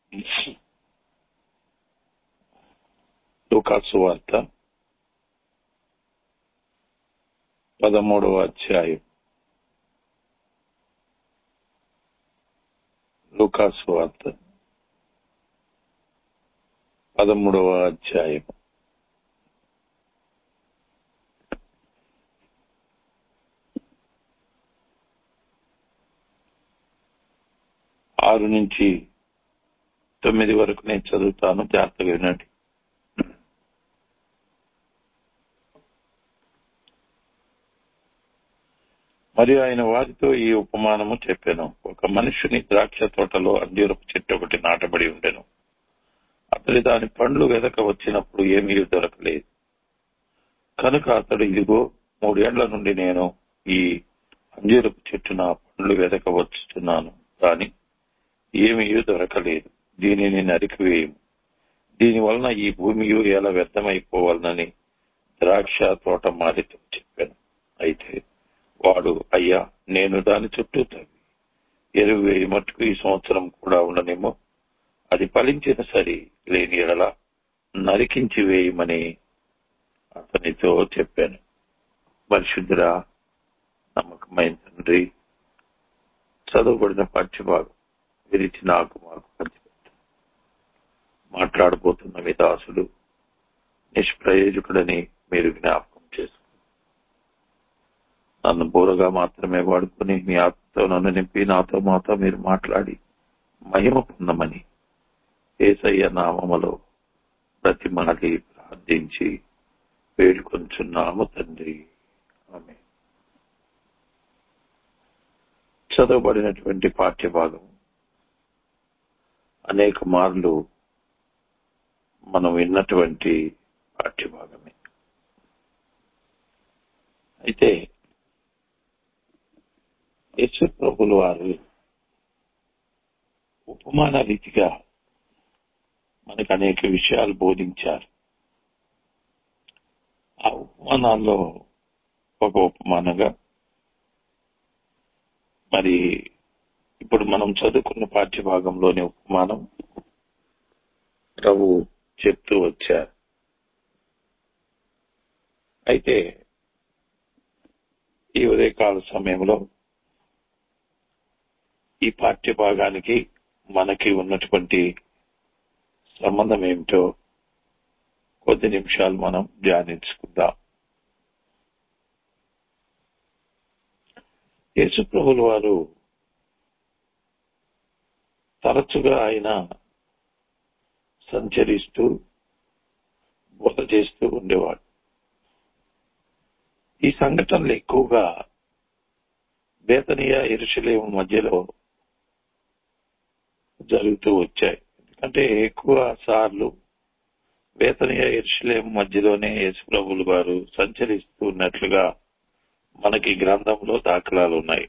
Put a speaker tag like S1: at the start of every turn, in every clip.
S1: లూకాసు వార్త పదమూడవ అధ్యాయం లూకాసు వార్త పదమూడవ అధ్యాయం ఆరు నుంచి తొమ్మిది వరకు నేను చదువుతాను జాగ్రత్తగా వినండి మరియు ఆయన వారితో ఈ ఉపమానము చెప్పాను ఒక మనుషుని ద్రాక్ష తోటలో అంజూరపు చెట్టు ఒకటి నాటబడి ఉండెను అతడు దాని పండ్లు వెదక వచ్చినప్పుడు ఏమీ దొరకలేదు కనుక అతడు ఇదిగో మూడేళ్ల నుండి నేను ఈ అంజూరపు చెట్టు నా పండ్లు వెదక వచ్చుతున్నాను కాని ఏమీ దొరకలేదు దీనిని నరికివేయము దీని వలన ఈ భూమి ఎలా వ్యర్థమైపోవాలనని ద్రాక్ష తోట మారితో చెప్పాను అయితే వాడు అయ్యా నేను దాని చుట్టూ తవ్వి ఎరువు వేయి మట్టుకు ఈ సంవత్సరం కూడా ఉండనేమో అది ఫలించిన సరి లేని ఎడల నరికించి వేయమని అతనితో చెప్పాను పరిశుద్ధురా నమ్మకమైన తండ్రి చదువుబడిన పాఠ్యభాగం విరిచి నాకు మాకు పంచిపెట్టు మాట్లాడబోతున్న మీ దాసుడు నిష్ప్రయోజకుడని మీరు జ్ఞాపకం చేసుకో నన్ను బోరగా మాత్రమే వాడుకుని మీ ఆత్మతో నన్ను నింపి నాతో మాతో మీరు మాట్లాడి మహిమ పొందమని ఏసయ్య నామములో ప్రతిమాలి ప్రార్థించి వేడుకొంచున్నాము తండ్రి ఆమె చదవబడినటువంటి పాఠ్యభాగం అనేక మార్లు మనం విన్నటువంటి పాఠ్యభాగమే అయితే యేసు ప్రభులు వారు ఉపమాన రీతిగా మనకు అనేక విషయాలు బోధించారు ఆ ఉపమానాల్లో ఒక ఉపమానంగా మరి ఇప్పుడు మనం చదువుకున్న పాఠ్యభాగంలోని ఉపమానం ప్రభు చెప్తూ వచ్చారు అయితే ఈ ఉదయకాల సమయంలో ఈ పాఠ్య భాగానికి మనకి ఉన్నటువంటి సంబంధం ఏమిటో కొద్ది నిమిషాలు మనం ధ్యానించుకుందాం యేసుప్రభుల వారు తరచుగా ఆయన సంచరిస్తూ బోధ చేస్తూ ఉండేవాడు ఈ సంఘటనలు ఎక్కువగా బేతనీయ ఇరుషులేము మధ్యలో జరుగుతూ వచ్చాయి ఎందుకంటే ఎక్కువ సార్లు వేతనీయ ఇరుషులేం మధ్యలోనే యేసుప్రభులు గారు సంచరిస్తూ ఉన్నట్లుగా మనకి గ్రంథంలో దాఖలాలు ఉన్నాయి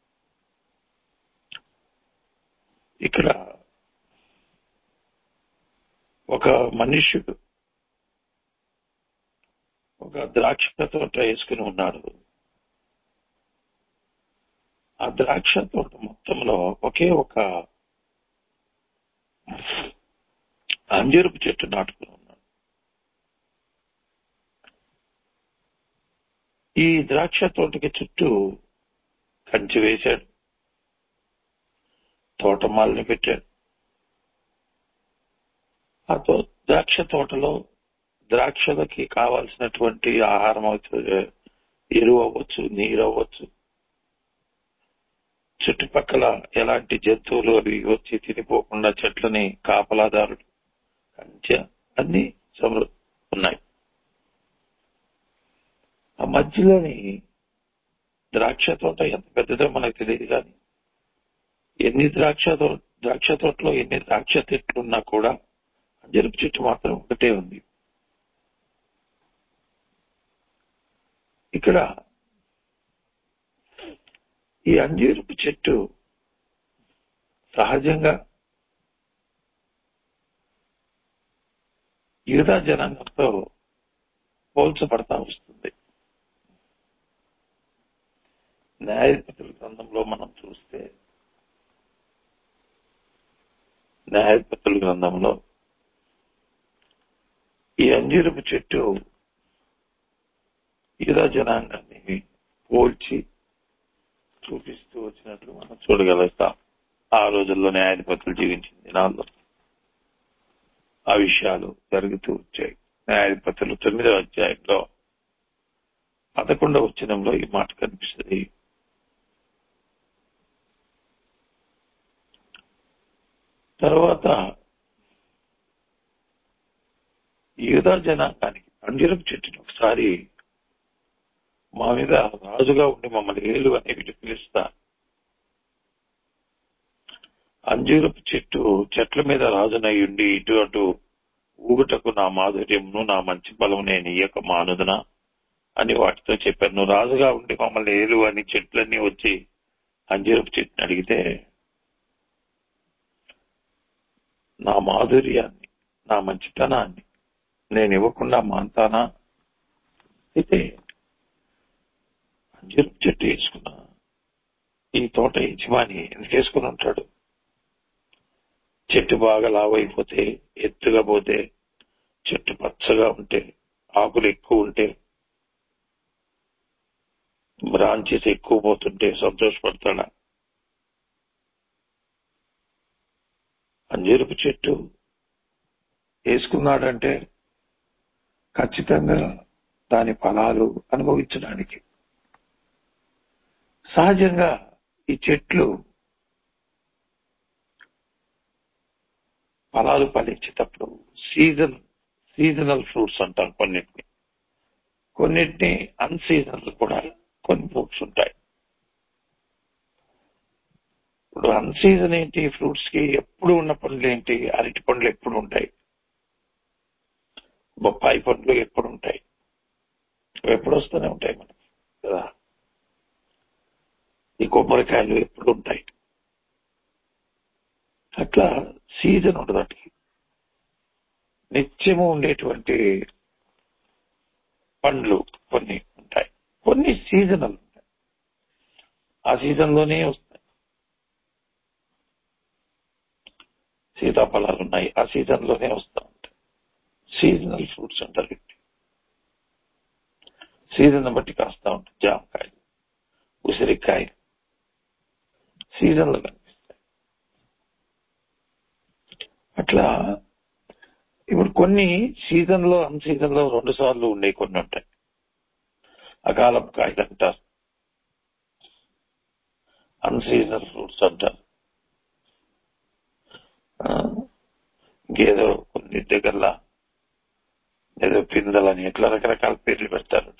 S1: ఇక్కడ ఒక మనుష్యుడు ఒక ద్రాక్ష తోట వేసుకుని ఉన్నాడు ఆ ద్రాక్ష తోట మొత్తంలో ఒకే ఒక అంజూరపు చెట్టు నాటుకుని ఉన్నాడు ఈ ద్రాక్ష తోటకి చుట్టూ కంచి వేశాడు తోటమాలని పెట్టాడు ఆ ద్రాక్ష తోటలో ద్రాక్షలకి కావాల్సినటువంటి ఆహారం అవుతుంది ఎరువు అవ్వచ్చు నీరు అవ్వచ్చు చుట్టుపక్కల ఎలాంటి జంతువులు అవి వచ్చి తినిపోకుండా చెట్లని కాపలాదారుడు కంచె అన్ని సమృ ఉన్నాయి ఆ మధ్యలోని ద్రాక్ష తోట ఎంత పెద్దదో మనకు తెలియదు కానీ ఎన్ని ద్రాక్ష ద్రాక్ష తోటలో ఎన్ని ద్రాక్ష చెట్లు ఉన్నా కూడా అంజరుపు చెట్టు మాత్రం ఒకటే ఉంది ఇక్కడ ఈ అంజీరపు చెట్టు సహజంగా యూదా జనాంగంతో పోల్చబడతా వస్తుంది న్యాయపతుల గ్రంథంలో మనం చూస్తే న్యాయపత్రుల గ్రంథంలో ఈ అంజీరపు చెట్టు యూదా జనాంగాన్ని పోల్చి చూపిస్తూ వచ్చినట్లు మనం చూడగలుగుతాం ఆ రోజుల్లో న్యాయాధిపతులు జీవించిన దినాల్లో ఆ విషయాలు జరుగుతూ వచ్చాయి న్యాయాధిపతులు తొమ్మిదవ అధ్యాయంలో పదకొండవ వచనంలో ఈ మాట కనిపిస్తుంది తర్వాత యూదా జనాంగానికి అంజరపు చెట్టుని ఒకసారి మా మీద రాజుగా ఉండి మమ్మల్ని ఏలు అని వీటి పిలుస్తా అంజూరపు చెట్టు చెట్ల మీద రాజునై ఉండి ఇటు అటు ఊగుటకు నా మాధుర్యమును నా మంచి బలం నేను ఇయ్యక మానుదునా అని వాటితో చెప్పాను నువ్వు రాజుగా ఉండి మమ్మల్ని ఏలు అని చెట్లన్నీ వచ్చి అంజూరపు చెట్టుని అడిగితే నా మాధుర్యాన్ని నా మంచితనాన్ని నేను ఇవ్వకుండా మాంతానా అయితే అంజూరపు చెట్టు వేసుకున్నా ఈ తోట యజమాని ఎందుకు వేసుకుని ఉంటాడు చెట్టు బాగా లావైపోతే ఎత్తుగా పోతే చెట్టు పచ్చగా ఉంటే ఆకులు ఎక్కువ ఉంటే బ్రాంచెస్ ఎక్కువ పోతుంటే సంతోషపడతాడా అంజూరపు చెట్టు వేసుకున్నాడంటే ఖచ్చితంగా దాని ఫలాలు అనుభవించడానికి సహజంగా ఈ చెట్లు ఫలాలు ఫలించేటప్పుడు సీజన్ సీజనల్ ఫ్రూట్స్ అంటాం కొన్నిటిని కొన్నిటిని అన్సీజనల్ కూడా కొన్ని ఫ్రూట్స్ ఉంటాయి ఇప్పుడు అన్సీజన్ ఏంటి ఫ్రూట్స్ కి ఎప్పుడు ఉన్న పండ్లు ఏంటి అరటి పండ్లు ఎప్పుడు ఉంటాయి బొప్పాయి పండ్లు ఎప్పుడు ఉంటాయి అవి ఎప్పుడు వస్తూనే ఉంటాయి మనకి కదా ఈ కొబ్బరికాయలు ఎప్పుడు ఉంటాయి అట్లా సీజన్ ఉండదు వాటికి నిత్యము ఉండేటువంటి పండ్లు కొన్ని ఉంటాయి కొన్ని సీజనల్ ఉంటాయి ఆ సీజన్ లోనే వస్తాయి సీతాఫలాలు ఉన్నాయి ఆ సీజన్ లోనే వస్తూ ఉంటాయి సీజనల్ ఫ్రూట్స్ అంటారు వీటిని సీజన్ బట్టి కాస్తా ఉంటాయి జామకాయలు ఉసిరికాయలు సీజన్ లో కనిపిస్తాయి అట్లా ఇప్పుడు కొన్ని సీజన్ లో అన్ సీజన్ లో రెండు సార్లు ఉండే కొన్ని ఉంటాయి అకాలం కాయలు అంటారు అన్ సీజనల్ ఫ్రూట్స్ అంటారు ఇంకేదో కొన్ని దగ్గరలా ఏదో పిందలని ఎట్లా రకరకాల పేర్లు పెడతారు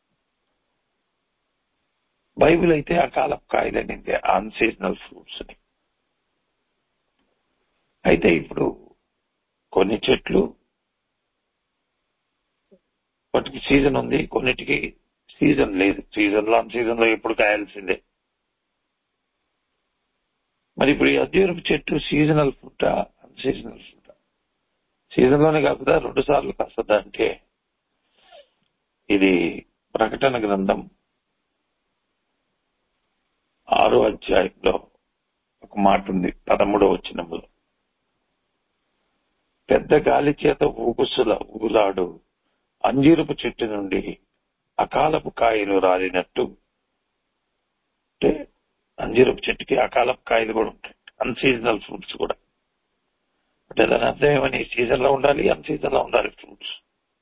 S1: బైబిల్ అయితే ఆ కాలపు కాయలనింది అన్ సీజనల్ ఫ్రూట్స్ అని అయితే ఇప్పుడు కొన్ని చెట్లు వాటికి సీజన్ ఉంది కొన్నిటికి సీజన్ లేదు సీజన్ లో అన్ సీజన్ లో ఎప్పుడు కాయాల్సిందే మరి ఇప్పుడు ఈ అద్యూరపు చెట్టు seasonal fruit unseasonal fruit season లోనే కాకుండా రెండు సార్లు కాస్తుందా అంటే ఇది ప్రకటన గ్రంథం ఆరో అధ్యాయంలో ఒక మాట ఉంది పదమూడో వచ్చినప్పుడు పెద్ద గాలి చేత ఊగుసుల ఊగులాడు అంజీరపు చెట్టు నుండి అకాలపు కాయలు రాలినట్టు అంటే అంజీరపు చెట్టుకి అకాలపు కాయలు కూడా ఉంటాయి అన్సీజనల్ ఫ్రూట్స్ కూడా అంటే దాని అర్థం ఏమని సీజన్ లో ఉండాలి అన్ సీజన్ లో ఉండాలి ఫ్రూట్స్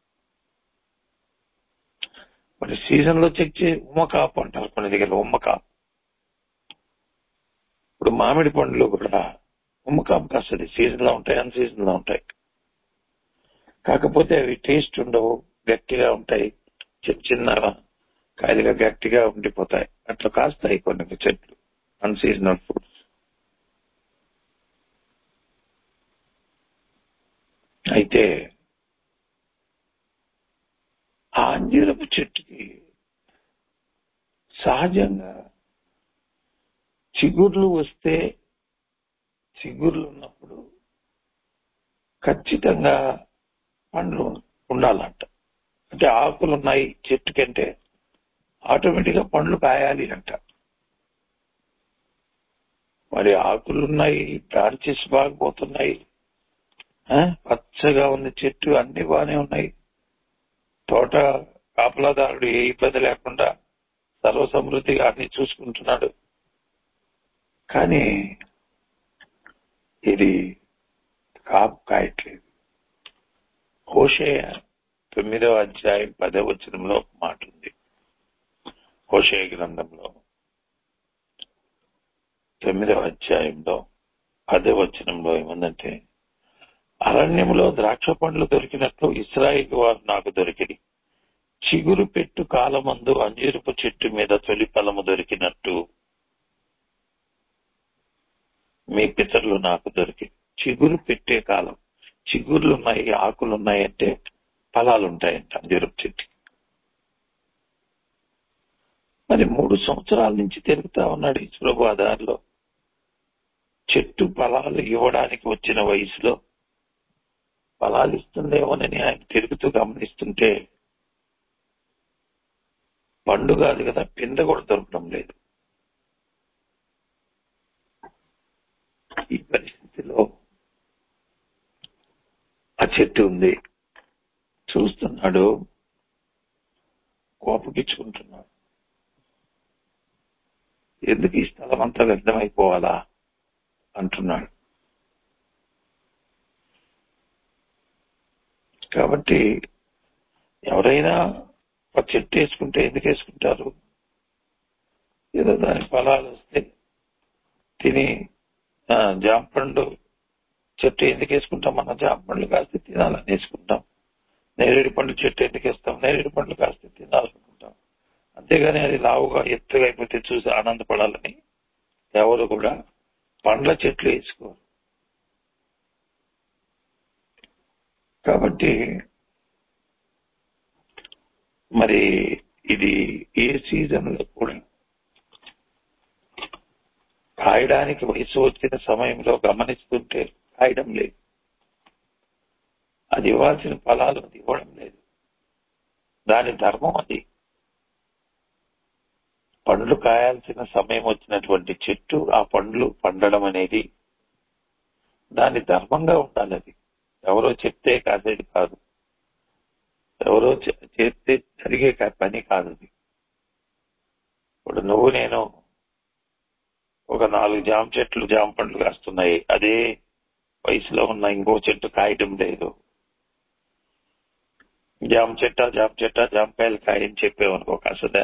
S1: మరి సీజన్ లో చెక్ చే ఉమ్మకాపు అంటారు కొన్ని దగ్గర ఉమ్మకాపు ఇప్పుడు మామిడి పండ్లు కూడా ఉమ్మకాపు కాస్తుంది సీజన్ లో ఉంటాయి అన్ సీజన్ లో ఉంటాయి కాకపోతే అవి టేస్ట్ ఉండవు గట్టిగా ఉంటాయి చిన్న చిన్న కాయలుగా గట్టిగా ఉండిపోతాయి అట్లా కాస్తాయి కొన్ని చెట్లు అన్ సీజనల్ ఫ్రూట్స్ అయితే ఆ అంజీరపు చెట్టుకి సహజంగా చిగుర్లు వస్తే చిగుర్లు ఉన్నప్పుడు ఖచ్చితంగా పండ్లు ఉండాలంట అంటే ఆకులు ఉన్నాయి చెట్టు కంటే ఆటోమేటిక్ గా పండ్లు కాయాలి అంట మరి ఆకులున్నాయి బ్రాంచెస్ బాగా పోతున్నాయి ఆ? పచ్చగా ఉన్న చెట్టు అన్ని బాగానే ఉన్నాయి తోట కాపలాదారుడు ఏ ఇబ్బంది లేకుండా సర్వ సమృద్ధిగా అన్ని చూసుకుంటున్నాడు కానీ ఇది కాపు కాయట్లేదు హోషేయ తొమ్మిదవ అధ్యాయం పదవ వచనంలో ఒక మాట ఉంది హోషేయ గ్రంథంలో తొమ్మిదవ అధ్యాయంలో పదవ వచనంలో ఏముందంటే అరణ్యంలో ద్రాక్ష పండ్లు దొరికినట్లు ఇస్రాయిల్ వారు నాకు దొరికింది చిగురు పెట్టు కాలమందు అంజీరపు చెట్టు మీద తొలి ఫలము దొరికినట్టు మీ పితరులు నాకు దొరికి చిగురు పెట్టే కాలం చిగుర్లు ఉన్నాయి ఆకులు ఉన్నాయి అంటే ఫలాలు ఉంటాయంట అంజీరపు చెట్టు మరి మూడు సంవత్సరాల నుంచి తిరుగుతా ఉన్నాడు ఈ ప్రభు ఆ దారిలో చెట్టు ఫలాలు ఇవ్వడానికి వచ్చిన వయసులో ఫలాలు ఇస్తుందేమోనని ఆయన తిరుగుతూ గమనిస్తుంటే పండు కాదు కదా పింద కూడా దొరకడం లేదు ఈ పరిస్థితిలో ఆ చెట్టు ఉంది చూస్తున్నాడు కోపగించుకుంటున్నాడు ఎందుకు ఈ స్థలం అంతా వ్యర్థమైపోవాలా అంటున్నాడు కాబట్టి ఎవరైనా ఒక చెట్టు వేసుకుంటే ఎందుకు వేసుకుంటారు ఏదో దాని ఫలాలు వస్తే తిని ఆ, జామ పండు చెట్టు ఎందుకు వేసుకుంటాం మనం జామ పండ్లు కాస్తే తినాలని వేసుకుంటాం నేరేడు పండు చెట్టు ఎందుకు వేస్తాం నేరేడు పండ్లు కాస్తే తినాలనుకుంటాం అంతేగాని అది లావుగా ఎత్తుగా అయిపోతే చూసి ఆనందపడాలని ఎవరు కూడా పండ్ల చెట్లు వేసుకోరు కాబట్టి మరి ఇది ఏ సీజన్ లో కూడా కాయడానికి వయసు వచ్చిన సమయంలో గమనిస్తుంటే కాయడం లేదు అది ఇవ్వాల్సిన ఫలాలు అది ఇవ్వడం లేదు దాని ధర్మం అది పండ్లు కాయాల్సిన సమయం వచ్చినటువంటి చెట్టు ఆ పండ్లు పండడం అనేది దాని ధర్మంగా ఉండాలి అది ఎవరో చెప్తే కాసేది కాదు ఎవరో చె- చేస్తే జరిగే కా- పని కాదు అది ఇప్పుడు నువ్వు నేను ఒక నాలుగు జామ చెట్లు జామ పండ్లు కాస్తున్నాయి అదే వయసులో ఉన్న ఇంకో చెట్టు కాయటం లేదు జామ చెట్ట జామ చెట్ట జామకాయలు కాయని చెప్పేవనుకో కాసదా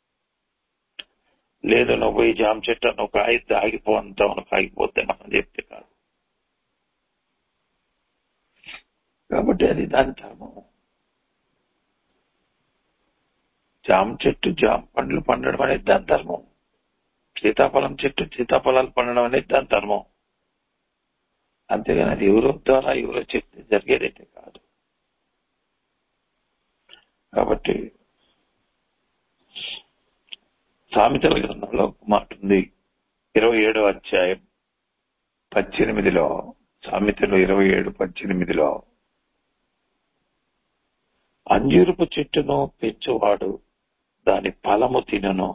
S1: లేదు నువ్వు ఈ జామ చెట్ట నువ్వు కాయ ఆగిపో అంటావు నువ్వు ఆగిపోతే మనం చెప్తే కాదు కాబట్టి అది దాని ధర్మం జామ చెట్టు జామ పండ్లు పండడం అనేది దాని ధర్మం సీతాఫలం చెట్టు సీతాఫలాలు పండడం అనేది దాని ధర్మం అంతేగాని అది ఎవరో ద్వారా ఎవరో చెప్తే జరిగేదైతే కాదు కాబట్టి సామెతల గ్రంథంలో ఒక మాట ఉంది ఇరవై ఏడో అధ్యాయం పద్దెనిమిదిలో సామెతలు ఇరవై ఏడు పద్దెనిమిదిలో అంజూరపు చెట్టును పెంచువాడు దాని ఫలము తినను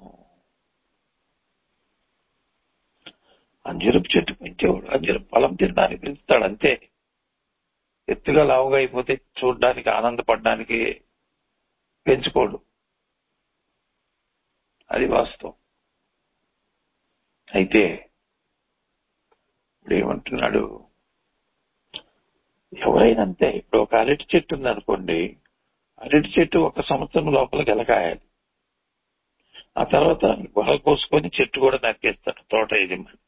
S1: అంజూరపు చెట్టు పెంచేవాడు అంజూరపు ఫలం తినడానికి పెంచుతాడు అంతే ఎత్తుగా లావుగా అయిపోతే చూడడానికి ఆనందపడడానికి పెంచుకోడు అది వాస్తవం అయితే ఇప్పుడు ఏమంటున్నాడు ఎవరైనా అంతే ఇప్పుడు ఒక అరటి చెట్టు ఉందనుకోండి అరటి చెట్టు ఒక సంవత్సరం లోపల గెలకాయాలి ఆ తర్వాత గొల కోసుకొని చెట్టు కూడా నరికేస్తాడు తోట యజమాని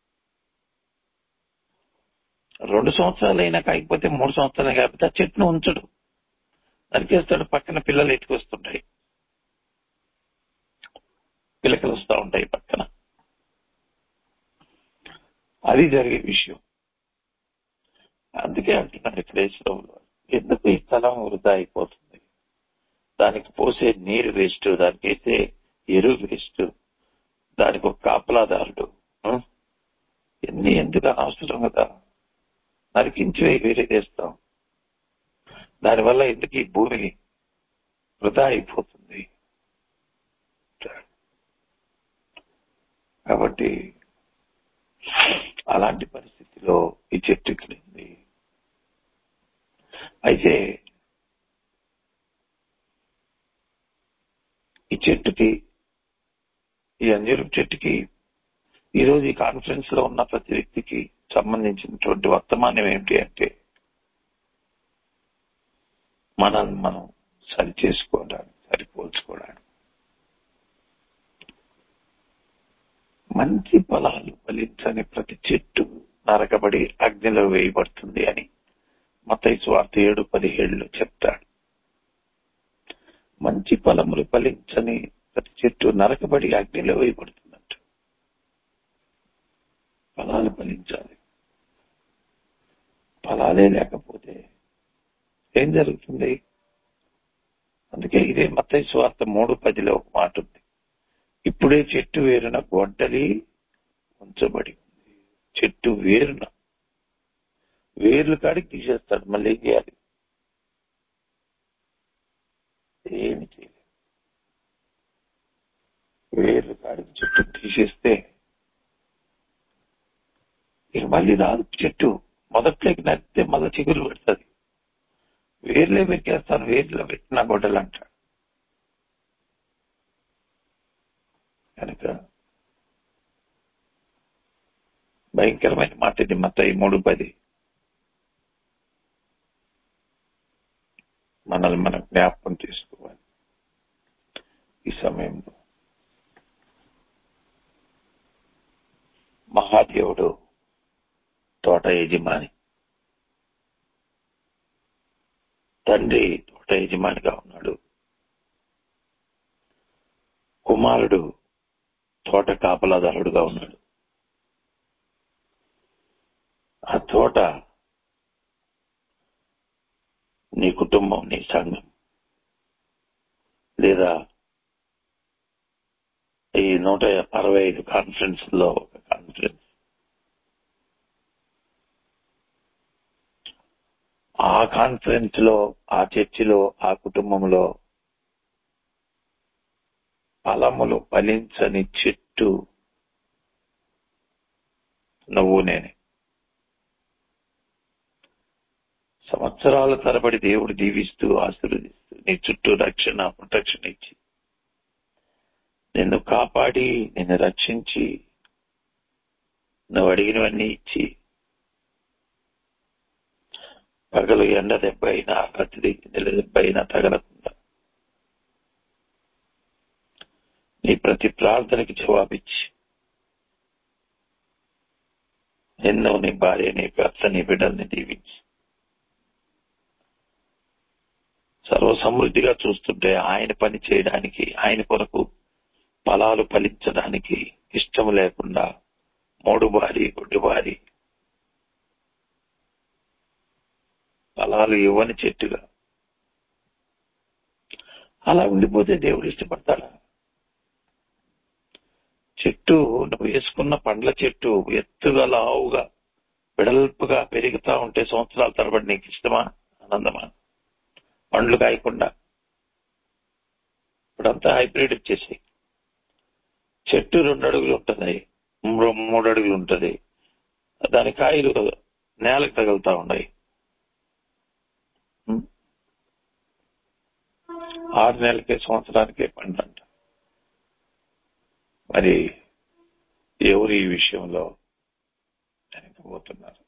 S1: రెండు సంవత్సరాలు అయినా కాకపోతే మూడు సంవత్సరాలు కాకపోతే ఆ చెట్టును ఉంచడు నరికేస్తాడు పక్కన పిల్లలు ఎత్తుకొస్తుంటాయి పిలకలు వస్తూ ఉంటాయి పక్కన అది జరిగే విషయం అందుకే అంటున్నాడు క్రైస్తవులు ఎందుకు ఈ స్థలం వృధా అయిపోతుంది దానికి పోసే నీరు వేస్ట్ దానికి వేసే ఎరువు వేస్ట్ దానికి ఒక కాపలాదారుడు ఆ? ఎన్ని ఎందుకు అనవసరం కదా నరికించి వేయి వేరే చేస్తాం దానివల్ల ఎందుకు ఈ భూమి వృధా అయిపోతుంది కాబట్టి అలాంటి పరిస్థితిలో ఈ చెట్టు ఎక్కింది అయితే ఈ చెట్టుకి ఈ అంజూరు చెట్టుకి ఈ రోజు ఈ కాన్ఫరెన్స్ లో ఉన్న ప్రతి వ్యక్తికి సంబంధించినటువంటి వర్తమానం ఏమిటి అంటే మనల్ని మనం సరి చేసుకోవడానికి సరిపోల్చుకోవడానికి మంచి ఫలాలు ఫలించని ప్రతి చెట్టు నరకబడి అగ్నిలో వేయబడుతుంది అని మత స్వార్థ ఏడు పదిహేడులో చెప్తాడు మంచి ఫలములు ఫలించని ప్రతి చెట్టు నరకబడి అగ్నిలో వేయబడుతుందంట ఫలాలు ఫలించాలి ఫలాలే లేకపోతే ఏం జరుగుతుంది అందుకే ఇదే మత స్వార్థ మూడు పదిలో ఒక మాట ఉంది ఇప్పుడే చెట్టు వేరున గొడ్డలి ఉంచబడి ఉంది చెట్టు వేరున వేర్లు కాడికి తీసేస్తాడు మళ్ళీ ఏం చేయాలి ఏమి చేయలేదు వేర్లు కాడికి చెట్టు తీసేస్తే ఇక మళ్ళీ రాదు చెట్టు మొదట్లోకి నడితే మళ్ళీ చిగురు పెడుతుంది వేర్లే పెట్టేస్తాను వేర్లో పెట్టిన గొడ్డలు అంటాడు కనుక భయంకరమైన మాట ఇది మత ఈ మూడు పది మనల్ని మనం జ్ఞాపకం చేసుకోవాలి ఈ సమయంలో మహాదేవుడు తోట యజమాని తండ్రి తోట యజమానిగా ఉన్నాడు కుమారుడు తోట కాపలాదారుడుగా ఉన్నాడు ఆ తోట నీ కుటుంబం నీ సంఘం లేదా ఈ నూట అరవై ఐదు కాన్ఫరెన్స్ లో ఒక కాన్ఫరెన్స్ ఆ కాన్ఫరెన్స్ లో ఆ చర్చిలో ఆ కుటుంబంలో ఫలములు ఫలించని చెట్టు నువ్వు నేనే సంవత్సరాల తరబడి దేవుడు దీవిస్తూ ఆశీర్వదిస్తూ నీ చుట్టూ రక్షణ ప్రొటెక్షన్ ఇచ్చి నిన్ను కాపాడి నిన్ను రక్షించి నువ్వు అడిగినవన్నీ ఇచ్చి పగలు ఎండ దెబ్బ అయినా రాత్రి నెల దెబ్బ అయినా తగలకుండా నీ ప్రతి ప్రార్థనకి జవాబిచ్చి నిన్ను నీ భార్య నీ భర్త నీ బిడ్డల్ని దీవించి సర్వ సమృద్ధిగా చూస్తుంటే ఆయన పని చేయడానికి ఆయన కొరకు ఫలాలు ఫలించడానికి ఇష్టం లేకుండా మూడు బారి గుడ్డిబారి ఫలాలు ఇవ్వని చెట్టుగా అలా ఉండిపోతే దేవుడు ఇష్టపడతాడా చెట్టు నువ్వు వేసుకున్న పండ్ల చెట్టు ఎత్తుగా లావుగా వెడల్పుగా పెరుగుతా ఉంటే సంవత్సరాల తరబడి నీకు ఇష్టమా ఆనందమా పండ్లు కాయకుండా ఇప్పుడంతా హైబ్రిడ్ వచ్చేసి చెట్టు రెండు అడుగులు ఉంటది మూడు అడుగులు ఉంటది దాని కాయలు నేలకు తగులుతా ఉన్నాయి ఆరు నెలలకే సంవత్సరానికే పండంట మరి ఎవరు ఈ విషయంలో వెనకపోతున్నారు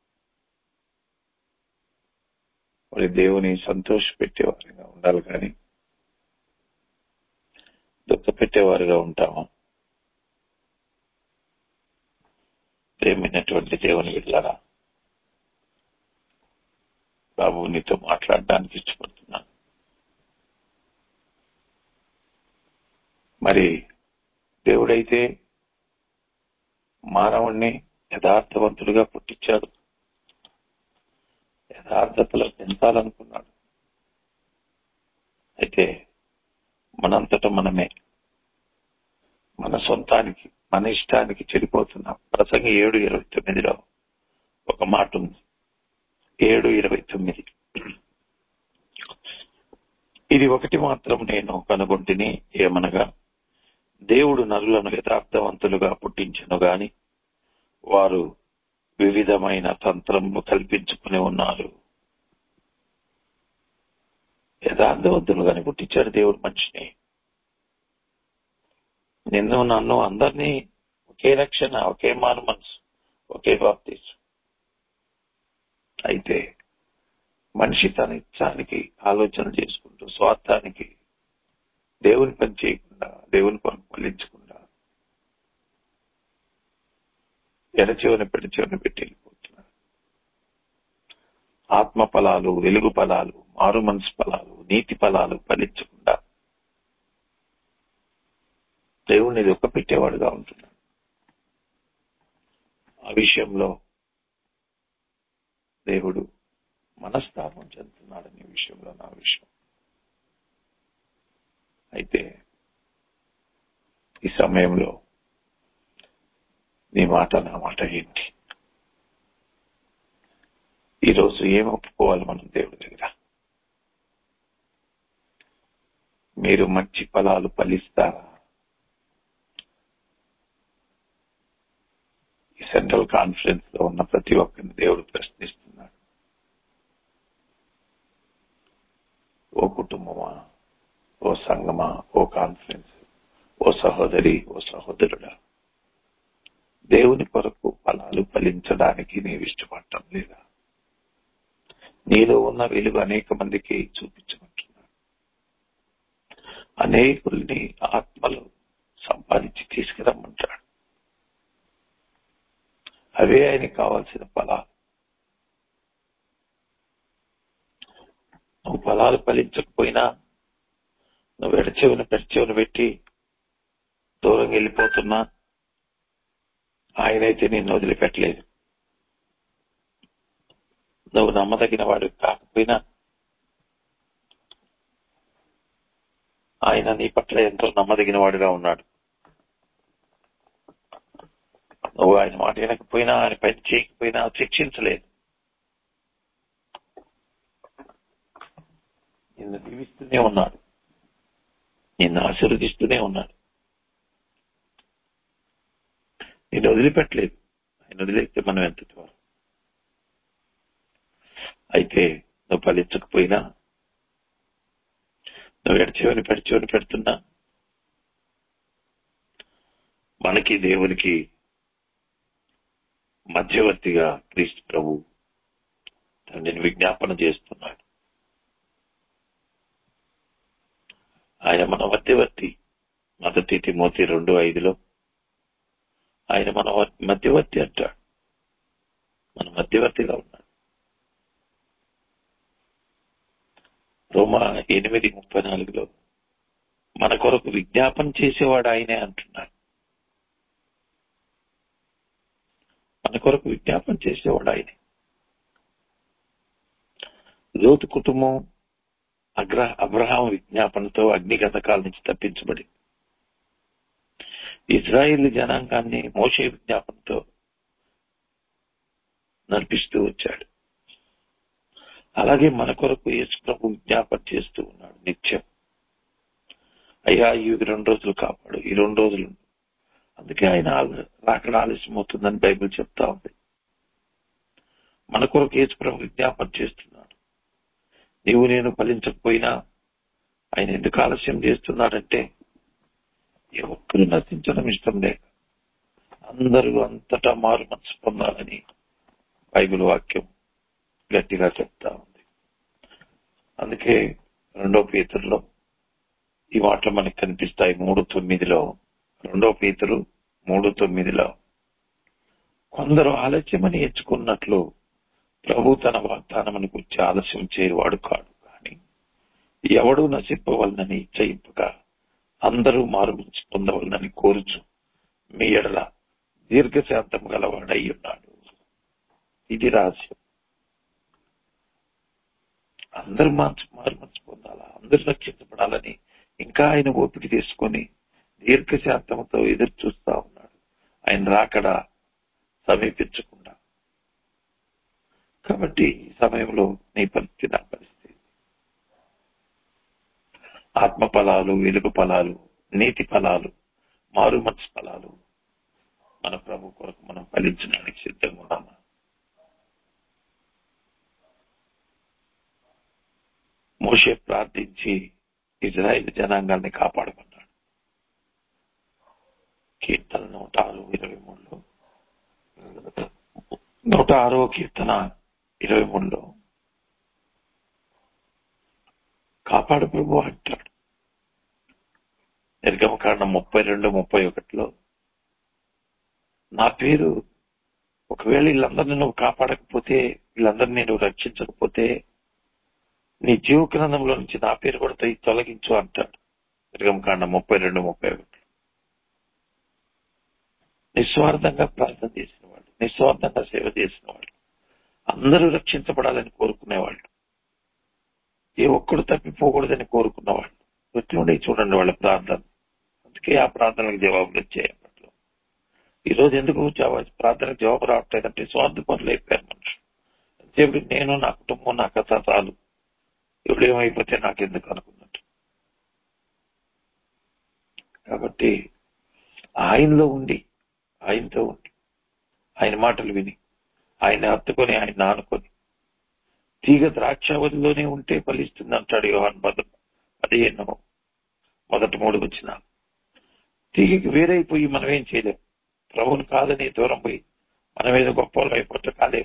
S1: మరి దేవుని సంతోష పెట్టేవారుగా ఉండాలి కానీ దుఃఖ పెట్టేవారుగా ఉంటాము ప్రేమైనటువంటి దేవుని వెళ్ళారా బాబు నీతో మాట్లాడడానికి ఇష్టపడుతున్నాను మరి దేవుడైతే మానవుణ్ణి యథార్థవంతుడిగా పుట్టించాడు యథార్థతలో పెంచాలనుకున్నాడు అయితే మనంతట మనమే మన సొంతానికి మన ఇష్టానికి చెడిపోతున్నాం ప్రసంగి ఏడు ఇరవై తొమ్మిదిలో ఒక మాట ఉంది ఏడు ఇరవై తొమ్మిది ఇది ఒకటి మాత్రం నేను కనుగొంటిని ఏమనగా దేవుడు నరులను యథార్థవంతులుగా పుట్టించను గాని వారు వివిధమైన తంత్రములు కల్పించుకుని ఉన్నారు యథార్థవంతులుగానే పుట్టించాడు దేవుడు మనిషిని నిన్ను నన్ను అందరినీ ఒకే రక్షణ ఒకే మారు మనసు ఒకే బాప్తీసు అయితే మనిషి తన ఇచ్చానికి ఆలోచన చేసుకుంటూ స్వార్థానికి దేవుని పని చేయకుండా దేవుని పని ఫలించకుండా ఎడచెవని పెట్టి చెవిని పెట్టి వెళ్ళిపోతున్నాడు ఆత్మ ఫలాలు వెలుగు ఫలాలు మారు మనసు ఫలాలు నీతి ఫలాలు ఫలించకుండా దేవుణ్ణి దుఃఖ పెట్టేవాడుగా ఉంటున్నాడు ఆ విషయంలో దేవుడు మనస్తాపం చెందుతున్నాడనే విషయంలో నా విషయం అయితే ఈ సమయంలో నీ మాట నా మాట ఏంటి ఈరోజు ఏం ఒప్పుకోవాలి మనం దేవుడి దగ్గర మీరు మంచి ఫలాలు ఫలిస్తారా ఈ సెంట్రల్ కాన్ఫరెన్స్ లో ఉన్న ప్రతి ఒక్కరిని దేవుడు ప్రశ్నిస్తున్నాడు ఓ కుటుంబమా ఓ సంగమా ఓ కాన్ఫరెన్స్ ఓ సహోదరి ఓ సహోదరుడా దేవుని కొరకు ఫలాలు ఫలించడానికి నీవు ఇష్టపడటం లేదా నీలో ఉన్న వెలుగు అనేక మందికి చూపించమంటున్నాడు అనేకుల్ని ఆత్మలు సంపాదించి తీసుకురమ్మంటాడు అవే ఆయనకి కావాల్సిన ఫలాలు నువ్వు ఫలాలు ఫలించకపోయినా నువ్వు ఎడచెవిన పెడచెవిన పెట్టి దూరం వెళ్ళిపోతున్నా ఆయనైతే నిన్ను వదిలిపెట్టలేదు నువ్వు నమ్మదగిన వాడు కాకపోయినా ఆయన నీ పట్ల ఎంతో నమ్మదగిన వాడుగా ఉన్నాడు నువ్వు ఆయన మాట వినకపోయినా ఆయన పని చేయకపోయినా శిక్షించలేదు నిన్ను దీవిస్తూనే ఉన్నాడు నిన్ను ఆశీర్వదిస్తూనే ఉన్నాడు నిన్ను వదిలిపెట్టలేదు ఆయన వదిలేస్తే మనం ఎంతటి వారు అయితే నువ్వు ఫలించకపోయినా నువ్వు ఎడచేవని పెడిచేవని పెడుతున్నా మనకి దేవునికి మధ్యవర్తిగా క్రీస్తు ప్రభు తండ్రిని విజ్ఞాపన చేస్తున్నాడు ఆయన మన మధ్యవర్తి మొదటి తిమోతి రెండు ఐదులో ఆయన మన మధ్యవర్తి అంటాడు మన మధ్యవర్తిగా ఉన్నాడు రోమా ఎనిమిది ముప్పై నాలుగులో మన కొరకు విజ్ఞాపన చేసేవాడు ఆయనే అంటున్నాడు మన కొరకు విజ్ఞాపన చేసేవాడు ఆయనే లోతు కుటుంబం అగ్ర అబ్రహాం విజ్ఞాపనతో అగ్నిగతకాల నుంచి తప్పించబడి ఇజ్రాయిల్ జనాంగాన్ని మోసే విజ్ఞాపనతో నడిపిస్తూ వచ్చాడు అలాగే మన కొరకు యేసు ప్రభు విజ్ఞాపన చేస్తూ ఉన్నాడు నిత్యం అయ్యా ఈ రెండు రోజులు కాపాడు ఈ రెండు రోజులు అందుకే ఆయన రాకడ ఆలస్యం అవుతుందని బైబిల్ చెప్తా ఉంది మన కొరకు యేసు ప్రభు విజ్ఞాపన చేస్తున్నాడు నీవు నేను ఫలించకపోయినా ఆయన ఎందుకు ఆలస్యం చేస్తున్నాడంటే ఏ ఒక్కరు నశించడం ఇష్టం లేక అందరూ అంతటా మారు మనసు పొందాలని బైబిల్ వాక్యం గట్టిగా చెప్తా ఉంది అందుకే రెండో పేతుల్లో ఈ మాటలు మనకు కనిపిస్తాయి మూడు తొమ్మిదిలో రెండో పేతురు మూడు తొమ్మిదిలో కొందరు ఆలస్యమని ఎంచుకున్నట్లు ప్రభు తన వాగ్దానమును గురించి ఆలస్యం చేయవాడు కాడు కానీ ఎవడు నశింపవలనని ఇచ్చయింపగా అందరూ మారు పొందవలనని కోరుచు మీ ఎడల దీర్ఘశాంతం గలవాడై ఉన్నాడు ఇది రహస్యం అందరూ మార్చి మారు మనసు పొందాలా అందరూ రక్షించబడాలని ఇంకా ఆయన ఓపిక తీసుకొని దీర్ఘశాంతంతో ఎదురు చూస్తా ఉన్నాడు ఆయన రాకడ సమీపించకుండా కాబట్టి ఈ సమయంలో నీ పరిస్థితి నా పరిస్థితి ఆత్మ ఫలాలు వెలుగు ఫలాలు నీతి ఫలాలు మారు మనసు ఫలాలు మన ప్రభు కొరకు మనం ఫలించడానికి సిద్ధంగా ఉన్నామా మోషే ప్రార్థించి ఇజ్రాయిల్ జనాంగాల్ని కాపాడుకున్నాడు కీర్తన నూట ఆరు ఇరవై మూడులో నూట ఆరో కీర్తన ఇరవై మూడులో కాపాడు ప్రభు అంటాడు నిర్గమకాండం ముప్పై రెండు ముప్పై ఒకటిలో నా పేరు ఒకవేళ వీళ్ళందరినీ నువ్వు కాపాడకపోతే వీళ్ళందరినీ నువ్వు రక్షించకపోతే నీ జీవ గ్రంథంలో నుంచి నా పేరు కూడా తొలగి- తొలగించు అంటాడు నిర్గమకాండం ముప్పై రెండు ముప్పై ఒకటి నిస్వార్థంగా ప్రార్థన చేసిన వాళ్ళు నిస్వార్థంగా సేవ చేసిన వాళ్ళు అందరూ రక్షించబడాలని కోరుకునేవాళ్ళు ఏ ఒక్కడు తప్పిపోకూడదని కోరుకున్నవాళ్ళు ఎట్లుండే చూడండి వాళ్ళ ప్రార్థన అందుకే ఆ ప్రార్థనలకు జవాబులు వచ్చాయి అప్పట్లో ఈ రోజు ఎందుకు జవా- ప్రార్థనకు జవాబు రావట్లేదంటే స్వార్థ పనులు అయిపోయారు మనుషులు అంతేప్పుడు నేను నా కుటుంబం నా కథ చాలు ఇప్పుడు ఏమైపోతే నాకెందుకు అనుకున్నట్టు కాబట్టి ఆయనలో ఉండి ఆయనతో ఉండి ఆయన మాటలు విని ఆయన హత్తుకొని ఆయన ఆనుకొని తీగ ద్రాక్షావతిలోనే ఉంటే ఫలిస్తుంది అంటాడు యోహాన్ పద పదిహేను మొదటి మూడు వచ్చిన తీగకి వేరైపోయి మనం ఏం చేయలేం ప్రభువుని కాదని దూరం పోయి మనం ఏదో గొప్ప వాళ్ళు అయిపోతే కాలేం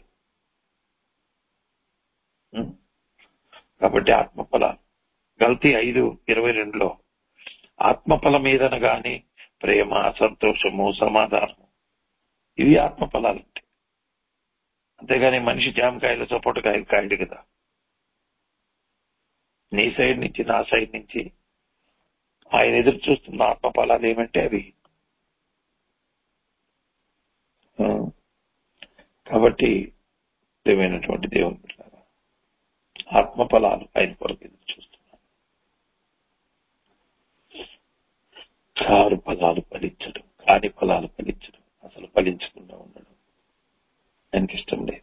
S1: ఉం? కాబట్టి ఆత్మఫల గల్తీ ఐదు ఇరవై రెండులో ఆత్మఫల మీదన గాని ప్రేమ సంతోషము సమాధానము ఇవి ఆత్మఫలాలంటే అంతేగాని మనిషి జామకాయలు చొప్పటికాయలు కాయడు కదా నీ సైడ్ నుంచి నా సైడ్ నుంచి ఆయన ఎదురు చూస్తున్న ఆత్మఫలాలు ఏమంటే అవి ఆ, కాబట్టి ప్రియమైనటువంటి దేవుని బిడ్డలారా, ఆత్మఫలాలు ఆయన కొరకు ఎదురు చూస్తున్నాను కారు ఫలాలు ఫలించడం కాని ఫలాలు ఫలించడం అసలు ఫలించకుండా ఉండడం ఆయనకి ఇష్టం లేదు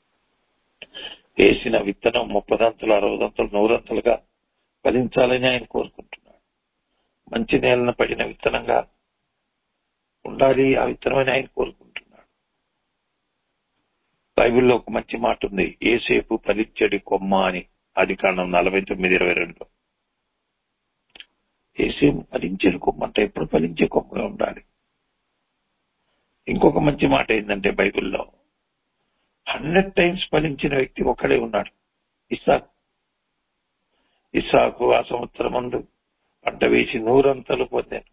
S1: వేసిన విత్తనం ముప్పదంతలు అరవదంతలు నూరంతలుగా ఫలించాలని ఆయన కోరుకుంటున్నాడు మంచి నేలను పడిన విత్తనంగా ఉండాలి ఆ విత్తనమని ఆయన కోరుకుంటున్నాడు బైబిల్లో ఒక మంచి మాట ఉంది ఏసేపు ఫలించడి కొమ్మ అని అది కాండం నలభై తొమ్మిది ఇరవై రెండు ఏసేపు ఫలించడి కొమ్మ అంటే ఎప్పుడు ఫలించే కొమ్మగా ఉండాలి ఇంకొక మంచి మాట ఏంటంటే బైబిల్లో హండ్రెడ్ టైమ్స్ ఫలించిన వ్యక్తి ఒక్కడే ఉన్నాడు ఇస్సాకు ఇస్సాకు ఆ సంవత్సరం ముందు పంట వేసి నూరంతలు పొందాను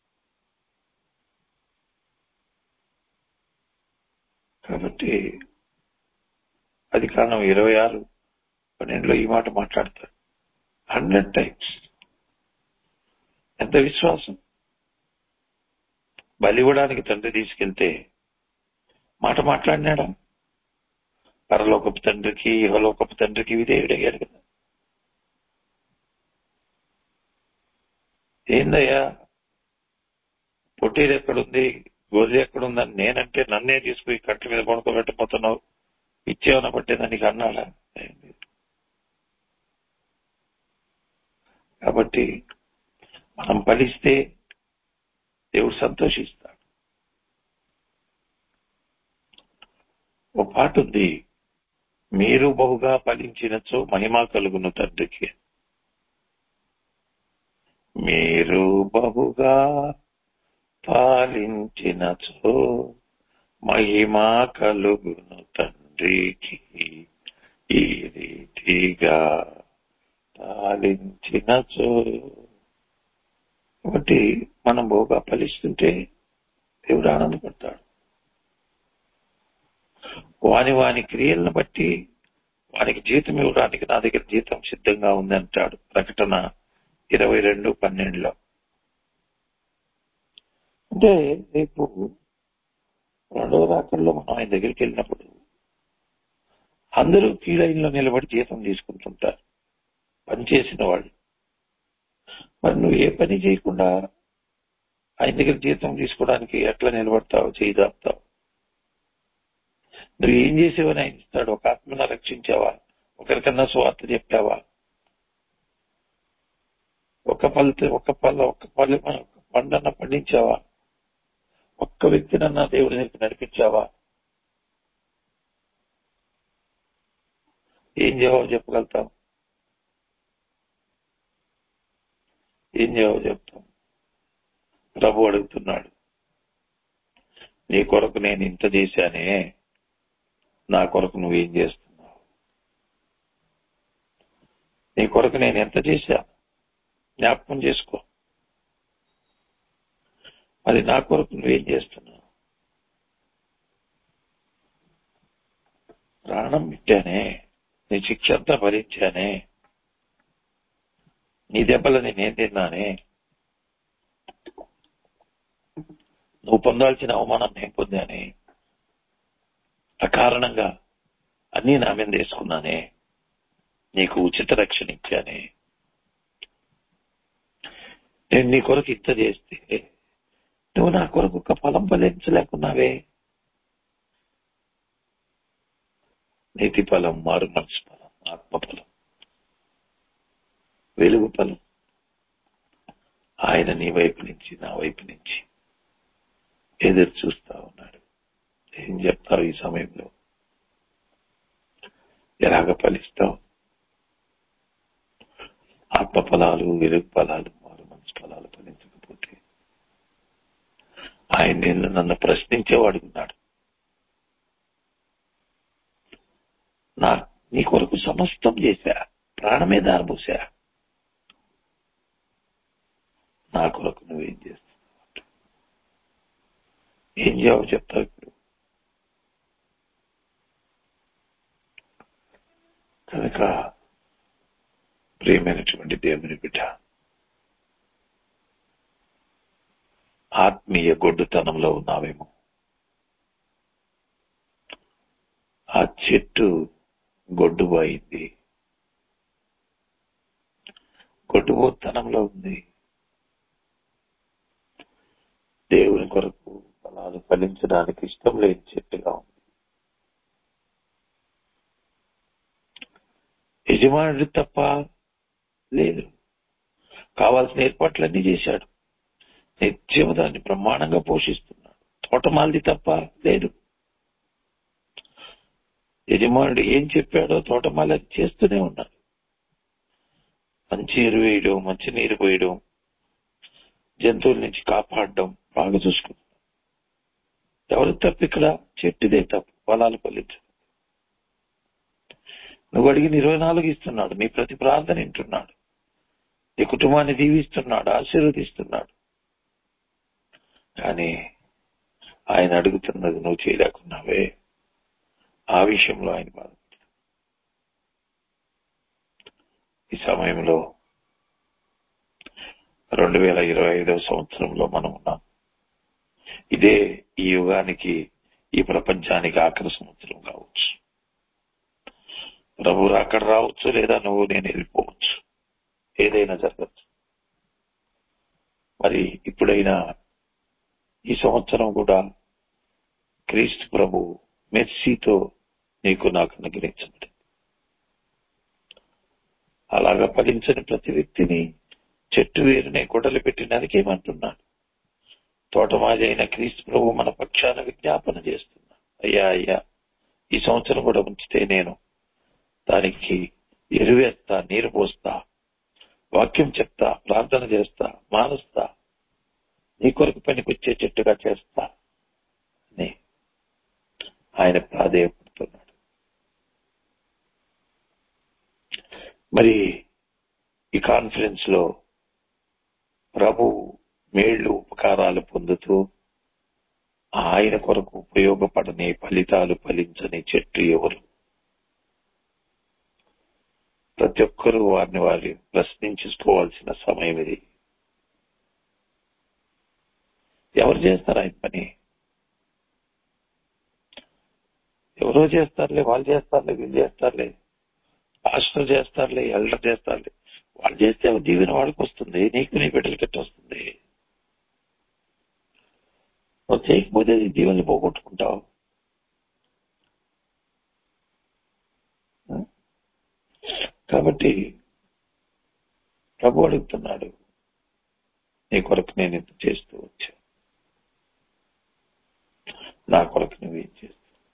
S1: కాబట్టి అది కారణం ఇరవై ఆరు పన్నెండులో ఈ మాట మాట్లాడతాడు హండ్రెడ్ టైమ్స్ ఎంత విశ్వాసం బలి ఇవ్వడానికి తండ్రి తీసుకెళ్తే మాట మాట్లాడినాడా పరలోకపు తండ్రికి ఇహలోకపు తండ్రికి విధేయుడయ్యాడు కదా ఏందయ్యా పొట్టేది ఎక్కడుంది గోధి ఎక్కడుందని నేనంటే నన్నే తీసుకుని కట్ల మీద కొనుక్కోబెట్టబోతున్నావు ఇచ్చేవన పట్టేదా నీకు అన్నాడా ఏం లేదు. కాబట్టి మనం ఫలిస్తే దేవుడు సంతోషిస్తాడు ఒక పాట ఉంది మీరు బహుగా ఫలించినచో మహిమ కలుగును తండ్రికి మీరు బహుగా పాలించినచో మహిమ కలుగును తండ్రికి ఈ రీతిగా పాలించినచో కాబట్టి మనం బహుగా ఫలిస్తుంటే దేవుడు ఆనందపడతాడు వాని వాని క్రియలను బట్టి వానికి జీతం ఇవ్వడానికి నా దగ్గర జీతం సిద్ధంగా ఉంది అంటాడు ప్రకటన ఇరవై రెండు పన్నెండులో అంటే రేపు రెండవ రాకల్లో మనం ఆయన దగ్గరికి వెళ్ళినప్పుడు అందరూ క్యూ లైన్లో నిలబడి జీతం తీసుకుంటుంటారు పని చేసిన వాళ్ళు మరి నువ్వు ఏ పని చేయకుండా ఆయన దగ్గర జీతం తీసుకోవడానికి ఎట్లా నిలబడతావు చేయదాపుతావు నువ్వు ఏం చేసేవని ఆయన ఇస్తాడు ఒక ఆత్మను రక్షించావా ఒకరికన్నా స్వార్థ చెప్పావా ఒక ఫలిత ఒక పళ్ళ ఒక పళ్ళ ఒక పండన్న పండించావా ఒక్క వ్యక్తినన్నా దేవుడి దగ్గరికి నడిపించావా ఏం జవాబు చెప్పగలుగుతాం ఏం జవాబు చెప్తాం ప్రభు అడుగుతున్నాడు నీ కొరకు నేను ఇంత చేశానే నా కొరకు నువ్వేం చేస్తున్నావు నీ కొరకు నేను ఎంత చేశాను జ్ఞాపకం చేసుకో మరి నా కొరకు నువ్వేం చేస్తున్నావు ప్రాణం పెట్టానే నీ శిక్ష అంతా భరించానే నీ దెబ్బలని నేను తిన్నానే నువ్వు పొందాల్సిన అవమానం నేను పొందానే అకారణంగా అన్నీ నా మీద తీసుకున్నానే నీకు ఉచిత రక్షణ ఇచ్చానే నేను నీ కొరకు ఇంత చేస్తే నువ్వు నా కొరకు ఒక ఫలం ఫలించలేకున్నావే నీతి ఫలం మారు మనసు ఫలం ఆత్మ ఫలం వెలుగు ఫలం ఆయన నీ వైపు నుంచి నా వైపు నుంచి ఎదురు చూస్తా ఉన్నాడు ఏం చెప్తావు ఈ సమయంలో ఎలాగ ఫలిస్తావు ఆత్మ ఫలాలు వెలుగు ఫలాలు మారు మనసు ఫలాలు ఫలించకపోతే ఆయన నిన్ను నన్ను ప్రశ్నించేవాడు ఉన్నాడు నా నీ కొరకు సమస్తం చేశా ప్రాణమే దారబోసా నా కొరకు నువ్వేం చేస్తున్నావు ఏం జవాబు చెప్తావు ఇప్పుడు కనుక ప్రియమైనటువంటి దేవుని బిడ్డ ఆత్మీయ గొడ్డుతనంలో ఉన్నావేమో ఆ చెట్టు గొడ్డుపోయింది గొడ్డుపోతనంలో ఉంది దేవుని కొరకు ఫలాలు ఫలించడానికి ఇష్టం లేని చెట్టుగా ఉంది యజమానుడు తప్ప లేదు కావాల్సిన ఏర్పాట్లన్నీ చేశాడు నిత్యం దాన్ని బ్రహ్మాండంగా పోషిస్తున్నాడు తోటమాలిది తప్ప లేదు యజమానుడు ఏం చెప్పాడో తోటమాలి అది చేస్తూనే ఉన్నాడు మంచి ఎరువు వేయడం మంచి నీరు పోయడం జంతువుల నుంచి కాపాడడం బాగా చూసుకుంటున్నాడు ఎవరి తప్పు ఇక్కడ చెట్టుదే తప్పు ఫలాలు ఫలించదు నువ్వు అడిగిన ఇరవై నాలుగు ఇస్తున్నాడు నీ ప్రతి ప్రార్థన వింటున్నాడు నీ కుటుంబాన్ని దీవిస్తున్నాడు ఆశీర్వదిస్తున్నాడు కానీ ఆయన అడుగుతున్నది నువ్వు చేయలేకున్నావే ఆ విషయంలో ఆయన బాధ ఈ సమయంలో రెండు వేల ఇరవై ఐదవ సంవత్సరంలో మనం ఉన్నాం ఇదే ఈ యుగానికి ఈ ప్రపంచానికి ఆఖరి సంవత్సరం కావచ్చు ప్రభు అక్కడ రావచ్చు లేదా నువ్వు నేను వెళ్ళిపోవచ్చు ఏదైనా జరగచ్చు మరి ఇప్పుడైనా ఈ సంవత్సరం కూడా క్రీస్తు ప్రభు మెస్సీతో నీకు నాకు అనుగ్రహించబడి అలాగా ఫలించని ప్రతి వ్యక్తిని చెట్టు వేరునే గొడవలు పెట్టి నరికేమంటున్నాడు తోటమాజి అయిన క్రీస్తు ప్రభు మన పక్షాన విజ్ఞాపన చేస్తున్నాడు అయ్యా అయ్యా ఈ సంవత్సరం కూడా ఉంచితే నేను దానికి ఎరువేస్తా నీరు పోస్తా వాక్యం చెప్తా ప్రార్థన చేస్తా మానుస్తా నీ కొరకు పనికొచ్చే చెట్టుగా చేస్తా అని ఆయన ప్రాధేయపడుతున్నాడు మరి ఈ కాన్ఫరెన్స్ లో ప్రభు మేళ్లు ఉపకారాలు పొందుతూ ఆయన కొరకు ఉపయోగపడని ఫలితాలు ఫలించని చెట్టు ఎవరు ప్రతి ఒక్కరూ వారిని వారి ప్రశ్నించుకోవాల్సిన సమయం ఇది ఎవరు చేస్తారు ఆయన పని ఎవరో చేస్తారులే వాళ్ళు చేస్తారులే వీళ్ళు చేస్తారులే పాస్టర్ చేస్తారులే ఎల్డర్ చేస్తారులే వాళ్ళు చేస్తే దీవెన వాడికి వస్తుంది నీకు నీ బిడ్డలకి ఎట్ట వస్తుంది నువ్వు చేయకపోతే నీ దీవెనలు పోగొట్టుకుంటావు కాబట్టి ప్రభు అడుగుతున్నాడు నీ కొరకు నేను ఇంత చేస్తూ వచ్చా నా కొరకు నువ్వేం చేస్తావు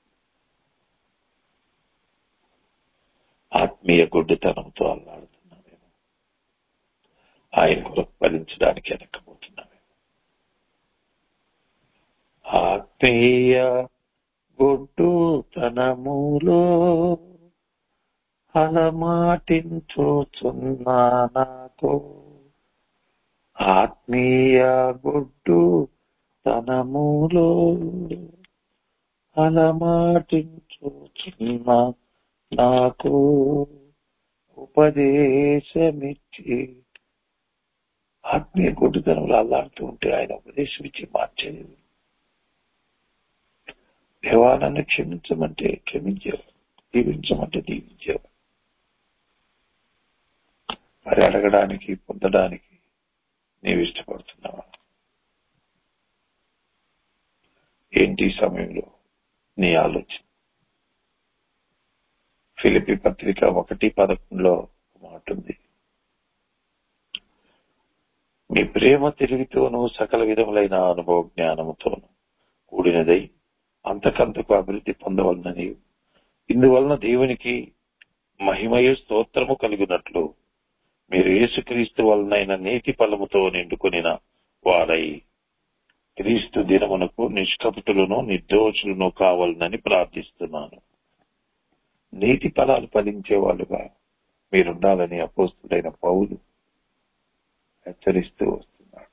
S1: ఆత్మీయ గుడ్డితనంతో అల్లాడుతున్నావేమో ఆయన కొరకు ఫలించడానికి వెనకపోతున్నావేమో ఆత్మీయ గుడ్డుతనములో అలమాటించుచున్నా నాకు ఆత్మీయ గుడ్డు తనములో అలమాటించుచున్నా నాకు ఉపదేశమిచ్చి ఆత్మీయ గుడ్డుతనంలో అల్లాడుతూ ఉంటే ఆయన ఉపదేశం ఇచ్చి మార్చేది దేవా నన్ను క్షమించమంటే క్షమించేవాడు దీవించమంటే దీవించేవాడు మరి అడగడానికి పొందడానికి నీవు ఇష్టపడుతున్నావా ఏంటి ఈ సమయంలో నీ ఆలోచన ఫిలిపి పత్రిక ఒకటి పదకొండులో ఒక మాట ఉంది మీ ప్రేమ తిరిగితోనూ సకల విధములైన అనుభవ జ్ఞానముతోనూ కూడినదై అంతకంతకు అభివృద్ధి పొందవలనని ఇందువలన దేవునికి మహిమయు స్తోత్రము కలిగినట్లు మీరు యేసుక్రీస్తు వలనైన నీతి ఫలముతో నిండుకొనిన వారై క్రీస్తు దినమునకు నిష్కపటులను నిర్దోషులను కావాలనని ప్రార్థిస్తున్నాను నీతి ఫలాలు ఫలించే వాళ్ళుగా మీరుండాలని అపోస్తుడైన పౌలు హెచ్చరిస్తూ వస్తున్నాడు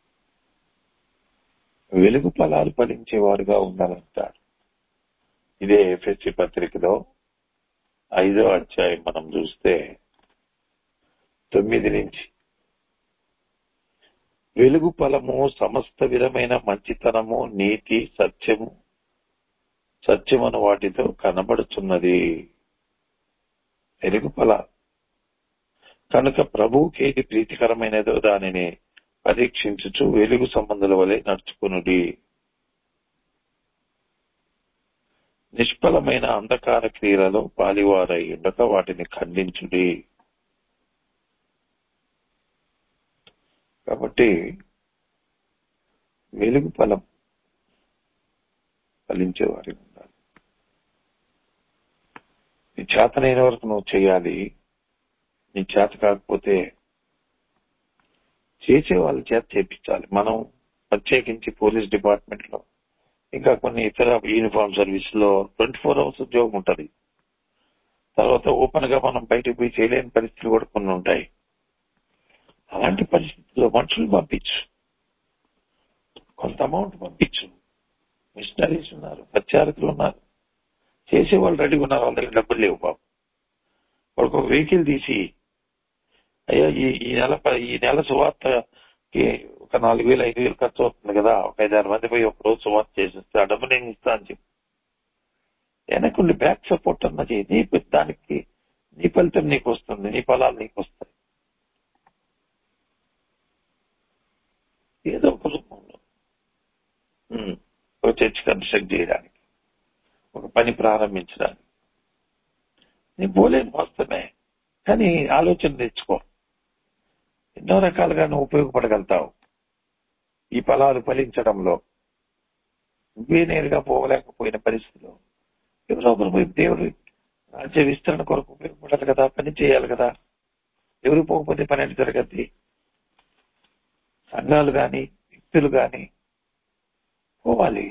S1: వెలుగు ఫలాలు ఫలించేవారుగా ఉండాలంటాడు ఇదే ఎఫ్ఎస్సి పత్రికలో ఐదో అధ్యాయం మనం చూస్తే తొమ్మిది నుంచి వెలుగు ఫలము సమస్త విధమైన మంచితనము నీతి సత్యము సత్యమను వాటితో కనబడుచున్నది వెలుగు ఫల కనుక ప్రభువుకి ఏది ప్రీతికరమైనదో దానిని పరీక్షించుచు వెలుగు సంబంధుల వలె నడుచుకునుడి నిష్ఫలమైన అంధకార క్రియలలో పాలివారై ఉండక వాటిని ఖండించుడి కాబట్టి వెలుగు ఫలం ఫలించేవారి ఉండాలి నీ చేతనైన వరకు నువ్వు చేయాలి నీ చేత కాకపోతే చేసే వాళ్ళ చేత చేపించాలి మనం ప్రత్యేకించి పోలీస్ డిపార్ట్మెంట్ లో ఇంకా కొన్ని ఇతర యూనిఫామ్ సర్వీస్ లో ట్వంటీ ఫోర్ అవర్స్ ఉద్యోగం ఉంటది తర్వాత ఓపెన్ గా మనం బయటకు పోయి చేయలేని పరిస్థితులు కూడా కొన్ని ఉంటాయి అలాంటి పరిస్థితుల్లో మనుషులు పంపించు కొంత అమౌంట్ పంపించు మిషనరీస్ ఉన్నారు ప్రచారకులు ఉన్నారు చేసే వాళ్ళు రెడీగా ఉన్నారు వాళ్ళ దగ్గర డబ్బులు లేవు బాబు వాళ్ళకు ఒక వెహికల్ తీసి అయ్యా ఈ ఈ నెల ప- ఈ నెల సువార్తకి ఒక నాలుగు వేలు ఐదు వేలు ఖర్చు అవుతుంది కదా ఒక ఐదారు మంది పోయి ఒక రోజు సువార్త చేసేస్తే ఆ డబ్బు నేను ఇస్తా అని చెప్పి వెనకుండి బ్యాక్ సపోర్ట్ అన్నది నీ దానికి నీ ఫలితం నీకు వస్తుంది నీ ఫలాలు నీకు వస్తాయి ఏదో ఒక రూపంలో ఉమ్, ఒక చర్చ్ కన్స్ట్రక్ట్ చేయడానికి ఒక పని ప్రారంభించడానికి నేను పోలేను వాస్తవమే కానీ ఆలోచన తెచ్చుకో ఎన్నో రకాలుగా నువ్వు ఉపయోగపడగలుగుతావు ఈ ఫలాలు ఫలించడంలో నువ్వే నేరుగా పోవలేకపోయిన పరిస్థితిలో ఎవరో ఒకరు పోయి దేవుడు రాజ్య విస్తరణ కొరకు ఉపయోగపడాలి కదా పని చేయాలి కదా ఎవరు పోకపోతే పని అంటే జరగద్ది సంఘాలు గాని వ్యక్తులు గాని పోవాలి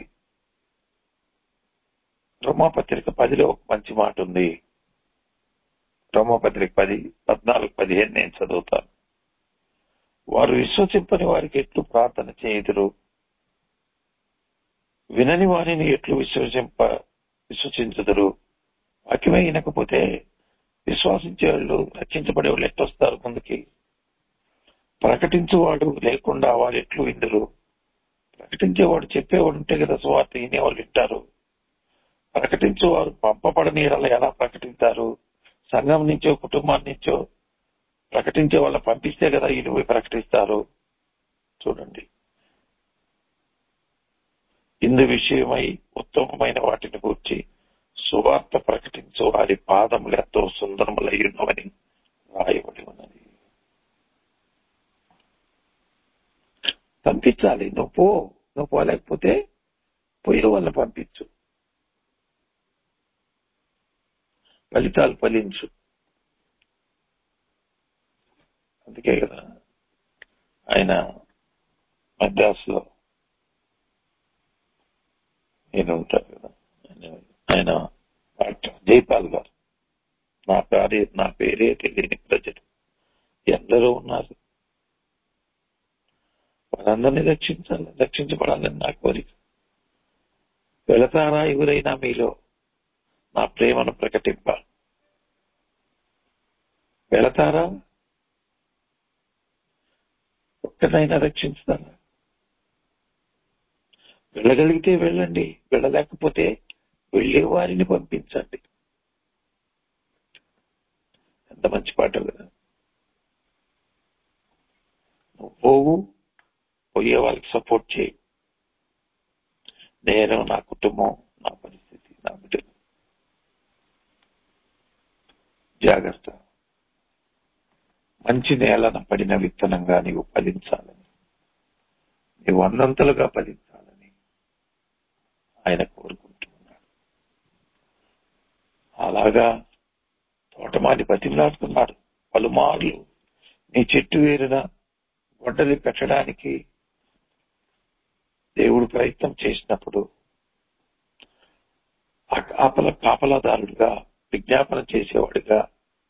S1: రోమాపత్రిక పదిలో ఒక మంచి మాట ఉంది రోమాపత్రిక పది పద్నాలుగు పదిహేను నేను చదువుతాను వారు విశ్వసింపని వారికి ఎట్లు ప్రార్థన చేయుదురు వినని వారిని ఎట్లు విశ్వసింప విశ్వసించుదురు వాక్యమే వినకపోతే విశ్వాసించే వాళ్ళు రక్షించబడే వాళ్ళు ఎట్లొస్తారు ముందుకి ప్రకటించేవాడు లేకుండా వాళ్ళు ఎట్లు విందురు ప్రకటించేవాడు చెప్పేవాడు ఉంటే కదా సువార్త వినేవాళ్ళు వింటారు ప్రకటించేవారు పంపబడని ఎడల ఎలా ప్రకటించారు సంఘం నుంచో కుటుంబం నుంచో ప్రకటించే వాళ్ళ పంపిస్తే కదా వీళ్ళు పోయి ప్రకటిస్తారు చూడండి ఇందు విషయమై ఉత్తమమైన వాటిని గూర్చి సువార్త ప్రకటించు వారి పాదములు ఎంతో సుందరములై ఉన్నవని రాయబడి ఉన్నది పంపించాలి నువ్వు పో నువ్వు పోలేకపోతే పోయిన వాళ్ళని పంపించు ఫలితాలు ఫలించు అందుకే కదా ఆయన మద్రాసులో నేను ఉంటారు కదా ఆయన- ఆయన డాక్టర్ జైపాల్ గారు నా పేరే నా పేరే తెలియని ప్రజలు ఎందరో ఉన్నారు వారందరినీ రక్షించాలి రక్షించబడాలని నా కోరిక వెళతారా ఎవరైనా మీలో నా ప్రేమను ప్రకటింప వెళతారా ఒక్కనైనా రక్షించుతారా వెళ్ళగలిగితే వెళ్ళండి వెళ్ళలేకపోతే వెళ్ళే వారిని పంపించండి ఎంత మంచి పాట కదా నువ్వు పోవు పోయే వాళ్ళకి సపోర్ట్ చేయి నేను నా కుటుంబం నా పరిస్థితి నా బిడ్డలు జాగ్రత్త మంచి నేలన పడిన విత్తనంగా నీవు ఫలించాలని నీవు వందంతలుగా ఫలించాలని ఆయన కోరుకుంటున్నాడు అలాగా తోటమాలి బతిమలాడుతున్నాడు పలుమార్లు నీ చెట్టు వేరిన గొడ్డలి పెట్టడానికి దేవుడు ప్రయత్నం చేసినప్పుడు ఆ కాపల కాపలాదారుడిగా విజ్ఞాపన చేసేవాడిగా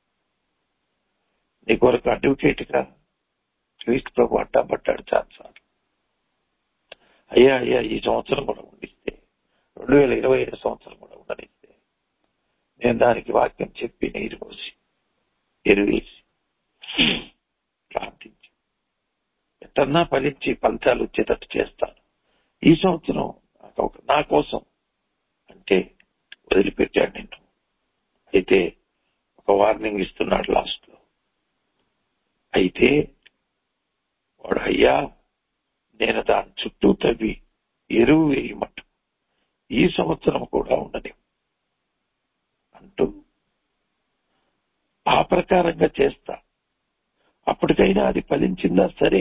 S1: నీ కొరకు అడ్వకేట్ గా క్రీస్తు ప్రభు అడ్డపడ్డాడు చాలాసార్లు అయ్యా అయ్యా ఈ సంవత్సరం కూడా ఉండిస్తే రెండు వేల ఇరవై ఐదు సంవత్సరం కూడా ఉండనిస్తే నేను దానికి వాక్యం చెప్పి నీరు పోసి ఎరువేసి ప్రార్థించి ఎట్టన్నా ఫలించి ఫలితాలు వచ్చేటట్టు చేస్తాను ఈ సంవత్సరం నాకు ఒక- నా కోసం అంటే వదిలిపెట్టాడు నిన్ను అయితే ఒక వార్నింగ్ ఇస్తున్నాడు లాస్ట్ లో అయితే వాడు అయ్యా నేను దాని చుట్టూ తవ్వి ఎరువు వేయమంటు ఈ సంవత్సరం కూడా ఉండని అంటూ ఆ ప్రకారంగా చేస్తా అప్పటికైనా అది ఫలించిందా సరే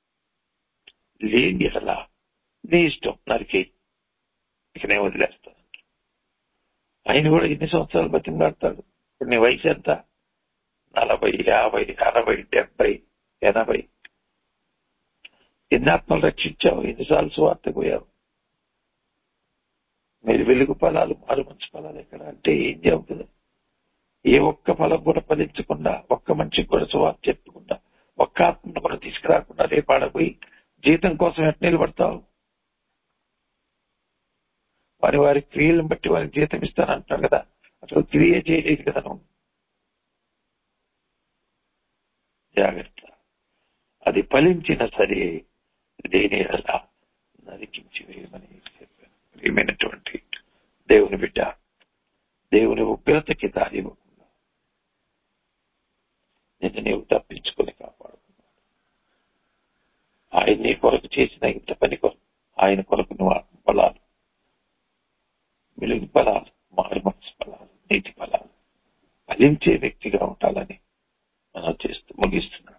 S1: లేని అలా నీ ఇష్టం నరికి ఇకనే వదిలేస్తాను ఆయన కూడా ఎన్ని సంవత్సరాలు బతిమలాడతాడు ఇప్పుడు నీ వయసు ఎంత నలభై యాభై అరవై డెబ్బై ఎనభై ఎన్ని ఆత్మలు రక్షించావు ఎన్నిసార్లు స్వార్థ పోయావు మీరు వెలుగు ఫలాలు మారు మంచి ఫలాలు ఎక్కడ అంటే ఏం చెబుతుంది ఏ ఒక్క ఫలం కూడా ఫలించకుండా ఒక్క మనిషికి కూడా సువార్త చెప్పకుండా ఒక్క ఆత్మను కూడా తీసుకురాకుండా రేపు ఆడపోయి జీతం కోసం ఎట్ నిలబడతావు వారి వారి క్రియలను బట్టి వారికి జీతం ఇస్తానంటున్నారు కదా అసలు క్రియ చేయలేదు కదా నువ్వు జాగ్రత్త అది ఫలించిన సరే దేని అలా నరికించి వేయమని చెప్పాను ప్రియమైనటువంటి దేవుని బిడ్డ దేవుని ఉగ్రతకి దారి ఇవ్వకుండా నిన్ను నీవు తప్పించుకొని కాపాడుకున్నాడు ఆయన నీ కొరకు చేసిన ఇంత పని కొరకు ఆయన కొరకు నువ్వు ఆత్మ ఫలాలు వెలుగు ఫలాలు మారు మనసు ఫలాలు నీటి ఫలాలు ఫలించే వ్యక్తిగా ఉండాలని మనం చేస్తూ ముగిస్తున్నాం